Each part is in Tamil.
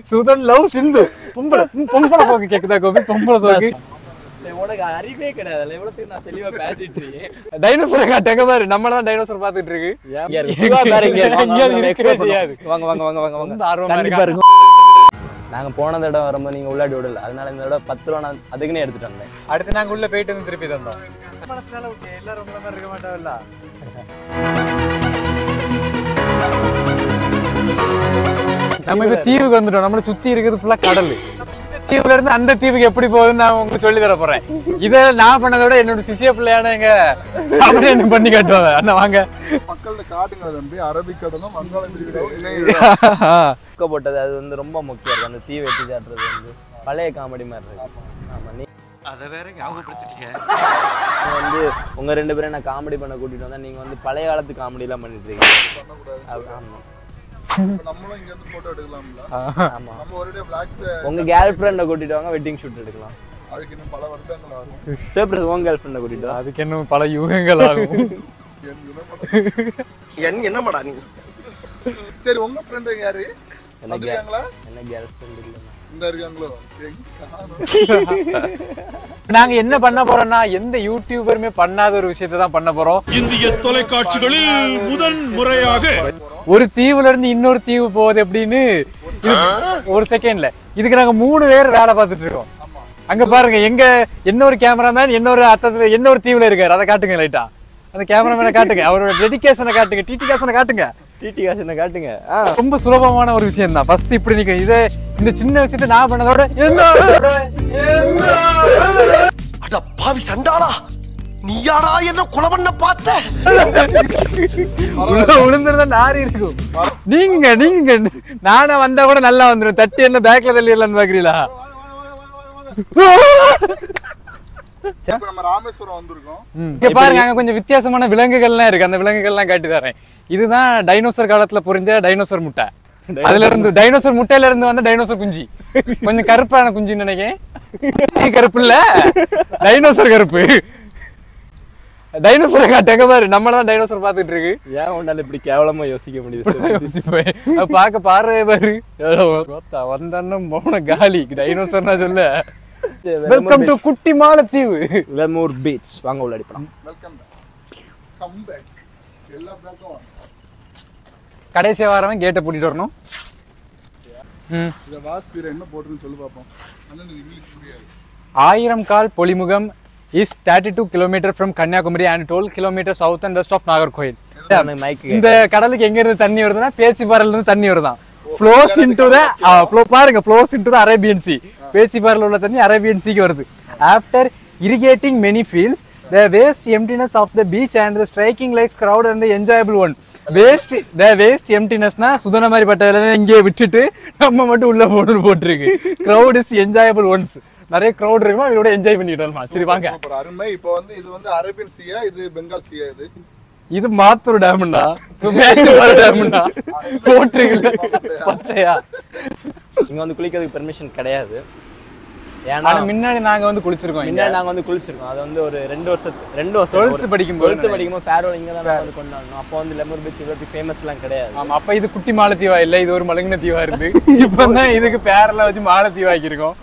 சுதன் லவ் சிந்து பொம்பளை ம், பொம்பளை சோக்கு கேக்குதா கோபி பொம்பளை சோக்கு உனக்கு அறிவே கிடையாது எவ்வளவு நான் தெளிவா பேசிட்டு இருக்கேன் டைனோசரை காட்டுங்க பாரு நம்மள தான் டைனோசர் பாத்துட்டு இருக்கு சிவா பாரு இங்க இருக்கு. எங்கேயாவது வாங்க, இருக்கவே explore செய்யாது. பண்ணுவோம். வாங்க வாங்க வாங்க வாங்க வாங்க ரொம்ப ஆர்வமா கண்டிப்பா இருக்கா? இருக்கும் நாங்க போன தடவை வரும்போது நீங்க உள்ளாடி விடல அதனால இந்த தடவை பத்து ரூபா நான் அதுக்குன்னே எடுத்துட்டு வந்தேன் அடுத்து நாங்க உள்ள போயிட்டு வந்து திருப்பி தந்தோம் மனசுனால ஓகே எல்லாரும் உங்கள மாதிரி இருக்க மாட்டாங்கல்ல நம்ம இப்ப தீவுக்கு வந்துட்டோம் நம்மள சுத்தி இருக்குது ஃபுல்லா கடல் தீவுல இருந்து அந்த தீவுக்கு எப்படி போகுதுன்னு நான் உங்களுக்கு சொல்லி தர போறேன் இத நான் பண்ணதை விட என்னோட சிசிய பிள்ளையான எங்க சாமரியன் பண்ணி காட்டுவாங்க அந்த வாங்க மக்கள்கிட்ட காட்டுங்க தம்பி அரபிக்கடலும் வங்காள விரிகுடாவும் இணைய குக்க போட்டது அது வந்து ரொம்ப முக்கியம் இருக்கு அந்த தீ வெட்டி சாட்டுறது வந்து பழைய காமெடி மாதிரி இருக்கு ஆமா நீ அதை வேற ஞாபகப்படுத்திட்டீங்க நீங்க வந்து உங்க ரெண்டு பேரும் நான் காமெடி பண்ண கூட்டிட்டு வந்தா நீங்க வந்து பழைய காலத்து காமெடி எல்லாம் பண்ணிட்டு இருக்கீங்க பண்ணக்கூடாது அது- ஆமா இப்ப நம்மளும் இங்க இருந்து போட்டோ எடுக்கலாம்ல ஆமா நம்ம ஒரே பிளாக்ஸ் உங்க கேர்ள் ஃப்ரெண்டை கூட்டிட்டு வாங்க வெட்டிங் ஷூட் எடுக்கலாம் அதுக்கு இன்னும் பல வருடங்கள் ஆகும் சரி உங்க கேர்ள் ஃப்ரெண்டை கூட்டிட்டு வா அதுக்கு இன்னும் பல யுகங்கள் ஆகும் என் குணப்பட- என் என்னமாடா நீ சரி உங்க ஃப்ரெண்டு யாரு என்ன வந்திருக்காங்களா என்ன கேர்ள் ஃப்ரெண்ட் இல்லைன்னா இந்த இருக்காங்களோ எங்க காணோம். நாங்க என்ன பண்ண போறோம்னா எந்த யூடியூபருமே பண்ணாத ஒரு விஷயத்தை தான் பண்ண போறோம் இந்திய தொலைக்காட்சிகளில் முதன் முறையாக ஒரு தீவுல இருந்து இன்னொரு தீவு போகுது எப்படின்னு இது ஒரு செகண்ட்ல இதுக்கு நாங்க மூணு பேர் வேலை பார்த்துட்டு இருக்கோம் அங்க பாருங்க எங்க இன்னொரு கேமராமேன் இன்னொரு அத்தத்துல இன்னொரு தீவுல இருக்காரு அதை காட்டுங்க லைட்டா அந்த கேமராமேனை காட்டுங்க அவரோட டெடிகேஷனை காட்டுங்க டிடி காசனை காட்டுங்க டிடி காசனை காட்டுங்க ஆ ரொம்ப சுலபமான ஒரு விஷயம் தான் ஃபர்ஸ்ட் இப்படி நிக்க இதை இந்த சின்ன விஷயத்தை நான் பண்ணதோட என்ன அட பாவி சண்டாளா நீயாடா என்ன கொலை பண்ண பார்த்த உள்ள விழுந்திருந்தா நாரி இருக்கும் நீங்க நீங்க நானே வந்தா கூட நல்லா வந்துரும் தட்டி என்ன பேக்ல தள்ளிடலாம்னு பாக்குறீங்களா இப்ப நம்ம ராமேஸ்வரம் வந்திருக்கோம் இங்க பாருங்க அங்க கொஞ்சம் வித்தியாசமான விலங்குகள்லாம் இருக்கு அந்த விலங்குகள்லாம் காட்டி தரேன் இதுதான் டைனோசர் காலத்துல புரிஞ்ச டைனோசர் முட்டை அதுல இருந்து டைனோசர் முட்டையில இருந்து வந்த டைனோசர் குஞ்சு கொஞ்சம் கருப்பான குஞ்சுன்னு நினைக்கிறேன் நீ கருப்பு இல்ல டைனோசர் கருப்பு டைனோசரை காட்டு எங்க பாரு நம்மள தான் டைனோசர் பாத்துட்டு இருக்கு ஏன் உன்னால இப்படி கேவலமா யோசிக்க முடியுது யோசிப்பேன். அது பார்க்க பார்வை பாரு வந்தான்னு மௌன காலி டைனோசர்னா சொல்ல வெல்கம் டு குட்டி மாலத்தீவு லெமூர் பீச் வாங்க உள்ளாடி படம் வெல்கம் கம் பேக் எல்லா பேக்கும் கடைசி வாரம் கேட்டை பூட்டிட்டு வரணும் ம். இதை வாசி என்ன போட்டுருன்னு சொல்லி பார்ப்போம் அண்ணன் இங்கிலீஷ் புரியாது ஆயிரம் கால் Pozhimugam is thirty two kilometre from Kanyakumari and twelve kilometre south and west of Nagercoil மைக்கு இந்த கடலுக்கு எங்க இருந்து தண்ணி வருதுன்னா பேச்சிப்பாறையில இருந்து தண்ணி வருதான் ஃப்ளோஸ் இன்டு த பாருங்க flows into the Arabian sea பேச்சிப்பாறையில் உள்ள தண்ணி அரேபியன் சீக்கு வருது after irrigating many fields the waste emptiness of the beach and the striking like crowd and the enjoyable one waste the waste எம்டினஸ்னா சுதன மாதிரி பட்ட இங்கே விட்டுட்டு நம்ம மட்டும் உள்ள போட்டு போட்டிருக்கு crowd இஸ் என்ஜாயபிள் ஒன்ஸ் நிறைய crowd இருக்குமா இதோட என்ஜாய் பண்ணிக்கிட்டோம்மா சரி வாங்க சூப்பர் அருமை இப்போ வந்து இது வந்து அரேபியன் சியா இது பெங்கால் சியா இது இது மாத்தூர் டேம்னா பேச்சுப்பாறை டேம்னா போட்டிருக்கல பச்சையா இங்க வந்து குளிக்கிறதுக்கு பெர்மிஷன் கிடையாது ஏன்னா ஆனா முன்னாடி நாங்க வந்து குளிச்சிருக்கோம் இங்க முன்னாடி நாங்க வந்து குளிச்சிருக்கோம் அது வந்து ஒரு ரெண்டு வருஷத்து ரெண்டு வருஷம் 12th படிக்கும்போது டுவெல்த் படிக்கும்போது ஃபேர்வெல் இங்க தான் வந்து கொண்டாடணும் அப்போ வந்து லெமூர் பீச் இவ்வளோ ஃபேமஸ்லாம் கிடையாது ஆமா அப்ப இது குட்டி மாலத்தீவா இல்ல இது ஒரு மலங்கின தீவா இருந்து இப்பதான் இதுக்கு பேரெல்லாம் வச்சு மாலத்தீவா ஆக்கியிருக்கோம்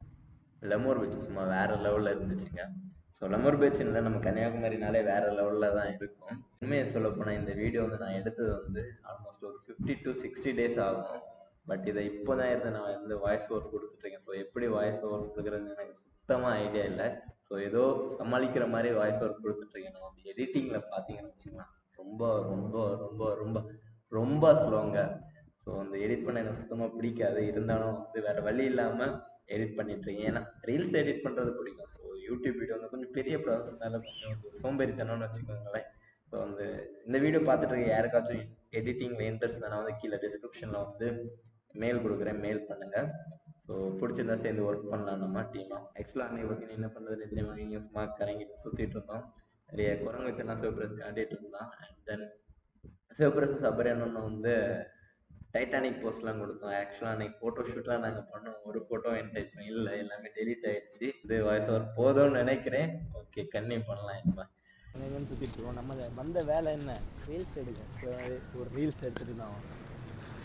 லெமூர் பீச் சும்மா வேற லெவல்ல இருந்துச்சுங்க ஸோ லெமூர் பீச்ல நம்ம கன்னியாகுமரினாலே வேற லெவல்ல தான் இருக்கும் உண்மையை சொல்ல போனால் இந்த வீடியோ வந்து நான் எடுத்தது வந்து ஆல்மோஸ்ட் ஒரு ஃபிஃப்டி டு சிக்ஸ்டி டேஸ் ஆகும் பட் இதை இப்போ தான் இருந்து நான் வந்து வாய்ஸ் ஓவர் கொடுத்துட்ருக்கேன் ஸோ எப்படி வாய்ஸ் ஓவர் கொடுக்குறதுன்னு எனக்கு சுத்தமாக ஐடியா இல்லை ஸோ ஏதோ சமாளிக்கிற மாதிரி வாய்ஸ் ஓவர் கொடுத்துட்ருக்கேன் நான் வந்து எடிட்டிங்கில் பார்த்தீங்கன்னு வச்சுக்கலாம் ரொம்ப ரொம்ப ரொம்ப ரொம்ப ரொம்ப ஸ்லோங்க ஸோ அந்த எடிட் பண்ண எனக்கு சுத்தமாக பிடிக்காது இருந்தாலும் வந்து வேற வழி இல்லாமல் எடிட் பண்ணிட்டு இருக்கேன் ஏன்னா ரீல்ஸ் எடிட் பண்ணுறது பிடிக்கும் ஸோ யூடியூப் வீடியோ வந்து கொஞ்சம் பெரிய ப்ராசஸ்னால கொஞ்சம் வந்து சோம்பேறித்தனம்னு வச்சுக்கோங்களேன் ஸோ வந்து இந்த வீடியோ பார்த்துட்டு இருக்க யாருக்காச்சும் எடிட்டிங்கில் இன்ட்ரெஸ்ட் தானே வந்து கீழே டிஸ்கிரிப்ஷனில் வந்து மெயில் கொடுக்குறேன் மெயில் பண்ணுங்கள் ஸோ பிடிச்சிருந்தா சேர்ந்து ஒர்க் பண்ணலாம் நம்ம டீமாக ஆக்சுவலாக அன்னைக்கு பார்த்தீங்கன்னா என்ன பண்ணுறதுன்னு தெரியாம இங்கே சும்மா கரங்கிட்டு சுற்றிட்டு இருந்தோம் நிறைய குரங்கு வித்தனா சிவபிரஸ் காட்டிட்டு இருந்தான் அண்ட் தென் சிவபிரச சபரியன்னு வந்து டைட்டானிக் போஸ்ட்லாம் கொடுத்தோம் ஆக்சுவலாக அன்னைக்கு ஃபோட்டோ ஷூட்லாம் நாங்கள் பண்ணோம் ஒரு ஃபோட்டோ என்கிட்ட இப்போ இல்லை எல்லாமே டெலீட் ஆயிடுச்சு இது வாய்ஸ் ஓவர் போதும்னு நினைக்கிறேன் ஓகே கன்னியூ பண்ணலாம் இப்போ சுற்றிட்டு இருக்கோம் நம்ம வந்த வேலை என்ன ரீல்ஸ் எடுக்க ஒரு ரீல்ஸ் எடுத்துட்டு தான்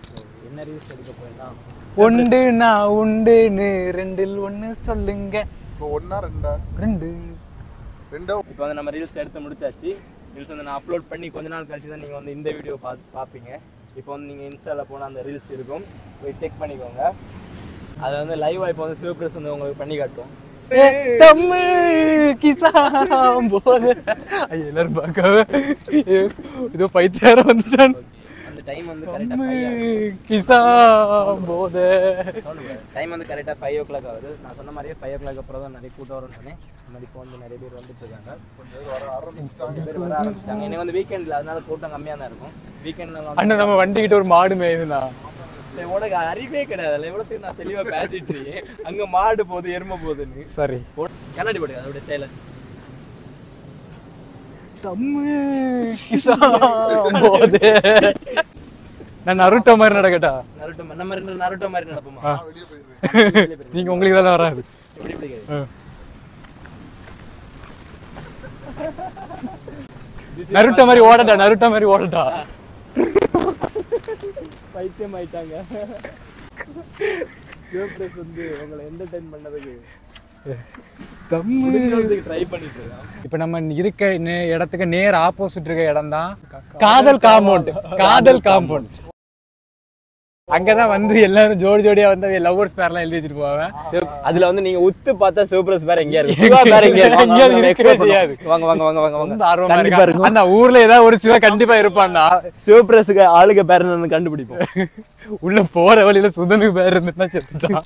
என்ன ரீல்ஸ் எடுக்க போயிருந்தா உண்டு நான் உண்டுன்னு ரெண்டில் ஒண்ணு சொல்லுங்க இப்போ ஒன்னா ரெண்டா ரெண்டு ரெண்டா இப்போ வந்து நம்ம ரீல்ஸ் எடுத்து முடிச்சாச்சு ரீல்ஸ் வந்து நான் அப்லோட் பண்ணி கொஞ்ச நாள் கழிச்சு தான் நீங்கள் வந்து இந்த வீடியோ பார்த்து பார்ப்பீங்க இப்போ வந்து நீங்கள் இன்ஸ்டாவில் போனால் அந்த ரீல்ஸ் இருக்கும் போய் செக் பண்ணிக்கோங்க அதை வந்து லைவாக இப்போ வந்து சிவபிரஸ் வந்து உங்களுக்கு பண்ணி காட்டும் தம்மு கிசாம் போது ஐயா எல்லாரும் பார்க்க இதோ பைத்தியாரம் வந்துட்டான் அந்த டைம் வந்து கரெக்டாக தம்மு ஃபைவ் கிசாம் போத டைம் வந்து கரெக்டாக ஃபைவ் ஓ கிளாக் ஆகுது நான் சொன்ன மாதிரியே ஃபைவ் ஓ கிளாக் அப்புறம் தான் நிறைய கூட்டம் வரும்னு சொன்னேன் இந்த மாதிரி இப்போ வந்து நிறைய பேர் வந்துட்டு இருக்காங்க கொஞ்சம் பேர் வர ஆரம்பிச்சிட்டாங்க இன்னைக்கு வந்து வீக்கெண்டில் அதனால கூட்டம் கம்மியாக தான் இருக்கும் வீக்கெண்டில் அண்ணா நம்ம வண்டிக்கிட்ட ஒரு மாடு மேயுதுண்ணா சரி, உனக்கு அறிவே கிடையாது எவ்வளோத்துக்கு நான் தெளிவா பேசிட்டு இருக்கேன் அங்க மாடு போகுது எருமை போகுதுன்னு சாரி கண்ணாடி போடுங்க அதோட ஸ்டைல தம்மு கிசாம் போது நான் நருட்டோ மாதிரி நடக்கட்டா நருட்டோ நம்ம ரெண்டு நருட்டோ மாதிரி நடப்போமா ஆ. நீங்க உங்களுக்கு தான் வராது எப்படி பிடிக்காது ஆ. நருட்டோ மாதிரி ஓடட்டா நருட்டோ மாதிரி ஓடட்டா பைத்தியம் ஆயிட்டாங்க ஜோப்ரஸ் வந்து உங்களை என்டர்டைன் பண்ணதுக்கு தம்மு ட்ரை பண்ணிட்டு இருக்கான் இப்ப நம்ம இருக்க நே- இடத்துக்கு நேர் ஆப்போசிட் இருக்க இடம் தான் காதல் காம்பவுண்ட் காதல் காம்பவுண்ட் அங்கதான் வந்து எல்லாரும் ஜோடி ஜோடியா வந்து லவ்வர்ஸ் பேர்லாம் எழுதி வச்சுட்டு போவாங்க அதுல வந்து நீங்க உத்து பார்த்தா சிவபிரஸ் பேர் எங்கேயா இருக்கு சிவா பேர் எங்கேயா இருக்கு? எங்கேயாவது வாங்க, இருக்கவே explore செய்யாது. பண்ணுவோம். வாங்க வாங்க வாங்க வாங்க ரொம்ப வாங்க ஆர்வமா கண்டிப்பா இருக்கு இருக்கும் அந்த ஊர்ல ஏதாவது ஒரு சிவா கண்டிப்பா இருப்பான்னா சிவபிரஸுக்கு ஆளுக பேர் என்னன்னு கண்டுபிடிப்போம் உள்ள போற வழியில சுதனுக்கு பேர் இருந்துன்னா செத்துட்டான்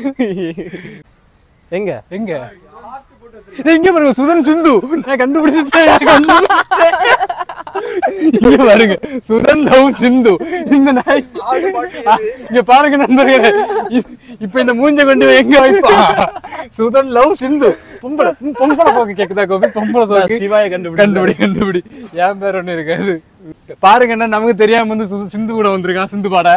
எங்க எங்க டேய், இங்க பாருங்க சுதன் சிந்து நான் கண்டுபிடிச்சிட்டேன் நான் கண்டுபிடிச்சிட்டேன். இங்க பாருங்க சுதன் லவ் சிந்து இந்த நாய் இங்க பாருங்க நண்பர்களே இ- இப்ப இந்த மூஞ்ச கொண்டு போய் எங்க வைப்பான் சுதன் லவ் சிந்து பொம்பளை ம், பொம்பளை சோக்கு கேக்குதா கோபி பொம்பளை சோக்கு சிவாய கண்டுபிடி கண்டுபிடி கண்டுபிடி என் பேர் ஒண்ணு இருக்காது பாருங்க என்ன நமக்கு தெரியாம வந்து சு- சிந்து கூட வந்திருக்கான் சிந்து பாட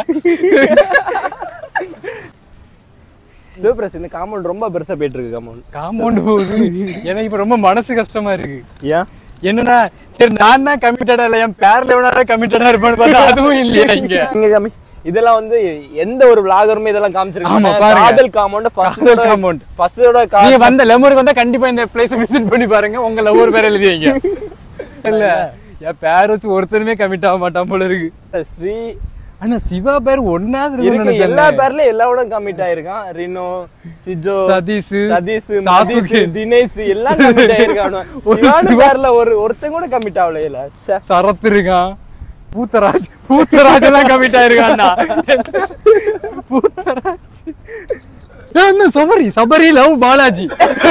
சிவபிரஸ் இந்த காம்பவுண்ட் ரொம்ப பெருசா போயிட்டு இருக்கு காம்பவுண்ட் காம்பவுண்ட் போகுது எனக்கு இப்ப ரொம்ப மனசு கஷ்டமா இருக்கு ஏன் என்னன்னா சரி நான் தான் கமிட்டடா இல்ல என் பேர்ல எவனா கமிட்டடா இருப்பான்னு பார்த்தா அதுவும் இல்லையா இங்க இங்க காமி இதெல்லாம் வந்து எந்த ஒரு விளாகருமே இதெல்லாம் ஆமா, காமிச்சிருக்காங்க பாருங்க. காதல் காம்பவுண்ட் காதல் compound. ஃபர்ஸ்டோட நீங்க வந்த லெமூருக்கு வந்தா கண்டிப்பா இந்த பிளேஸ் விசிட் பண்ணி பாருங்க உங்க லவ்வர் பேர் எழுதி வைங்க இல்ல என் பேர் வச்சு ஒருத்தருமே கமிட் ஆக மாட்டான் போல இருக்கு ஸ்ரீ ஆனா சிவா பேர் ஒன்னாவது இருக்கு எல்லா பேர்லயும் எல்லாவோட கமிட் ஆயிருக்கான் ரினோ சிஜோ சதீஷ் சதீஷ் சாசுகே. மதீஷ், தினேஷ் எல்லாம் கமிட் ஆயிருக்கான் ஒரு சிவானு சிவா- பேர்ல ஒரு ஒருத்தன் கூட கமிட் ஆகல இல்ல ச்சே. சரத் இருக்கான் பூத்தராஜ் பூத்தராஜ் எல்லாம் கமிட் ஆயிருக்கான்னா பூத்தராஜ் ஏய், என்ன சபரி சபரி லவ் பாலாஜி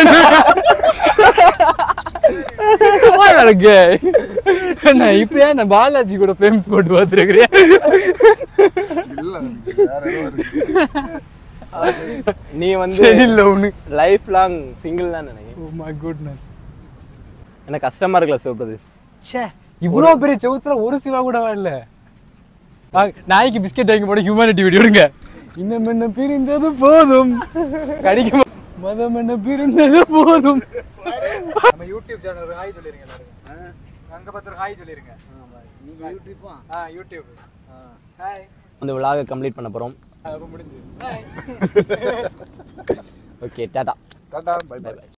இருக்கு என்ன இப்படியா நான் பாலாஜி கூட ஃபேமஸ் போட்டு பார்த்துருக்கிறேன் இல்ல வேற ஏதோ இருக்கு நீ வந்து சரி லவ்னு லைஃப் லாங் சிங்கிள் தான் நினைக்கிறேன் ஓ மை குட்னஸ் எனக்கு கஷ்டமா இருக்குல்ல சிவபிரதேஷ் ச்சே இவ்வளோ பெரிய செவுத்துல ஒரு சிவா கூட இல்ல நாய்க்கு பிஸ்கெட் வாங்கி போட ஹியூமனிட்டி வீடியோ எடுங்க இன்னும் என்ன பிரிந்தது போதும் கடிக்க மதம் என்ன பிரிந்தது போதும் நம்ம யூடியூப் சேனல் ஹாய் சொல்லிருங்க எல்லாரும் அங்க பார்த்து ஹாய் சொல்லிருங்க நீங்க யூடியூப்பா ஆ யூடியூப் ஹாய் அந்த விழாவை கம்ப்ளீட் பண்ண போறோம் ரொம்ப முடிஞ்சு okay tata tata bye by